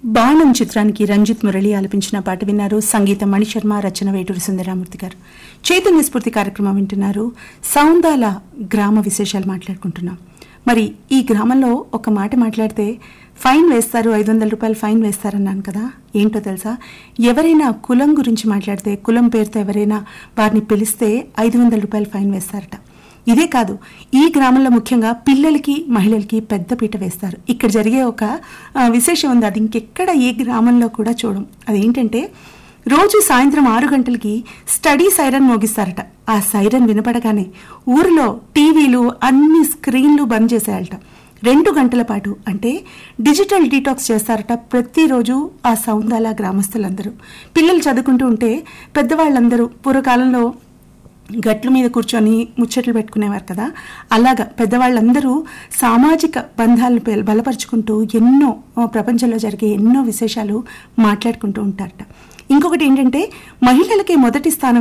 బాణం చిత్రానికి రంజిత్ మురళి ఆలపించిన పాట విన్నారు సంగీతం మణిశర్మ రచన వేటూరి సుందరామూర్తి గారు చైతన్య స్ఫూర్తి కార్యక్రమం వింటున్నారు సౌందాల గ్రామ విశేషాలు మాట్లాడుకుంటున్నాం మరి ఈ గ్రామంలో ఒక మాట మాట్లాడితే ఫైన్ వేస్తారు ఐదు వందల రూపాయలు ఫైన్ వేస్తారన్నాను కదా ఏంటో తెలుసా ఎవరైనా కులం గురించి మాట్లాడితే కులం పేరుతో ఎవరైనా వారిని పిలిస్తే ఐదు వందల రూపాయలు ఫైన్ వేస్తారట ఇదే కాదు ఈ గ్రామంలో ముఖ్యంగా పిల్లలకి మహిళలకి పెద్ద పీట వేస్తారు ఇక్కడ జరిగే ఒక ఆ, విశేషం ఉంది అది ఇంకెక్కడ ఏ గ్రామంలో కూడా చూడం అదేంటంటే రోజు సాయంత్రం ఆరు గంటలకి స్టడీ సైరన్ మోగిస్తారట ఆ సైరన్ వినపడగానే ఊరిలో టీవీలు అన్ని స్క్రీన్లు బంద్ చేసేయాలట రెండు గంటల పాటు అంటే డిజిటల్ డీటాక్స్ చేస్తారట ప్రతిరోజు ఆ సౌందాల గ్రామస్తులందరూ పిల్లలు చదువుకుంటూ ఉంటే పెద్దవాళ్ళందరూ పూర్వకాలంలో గట్ల మీద కూర్చొని ముచ్చట్లు పెట్టుకునేవారు కదా అలాగా పెద్దవాళ్ళందరూ సామాజిక బంధాలను పె- బలపరుచుకుంటూ ఎన్నో ఆ, ప్రపంచంలో జరిగే ఎన్నో విశేషాలు మాట్లాడుకుంటూ ఉంటారట ఇంకొకటి ఏంటంటే మహిళలకి మొదటి స్థానం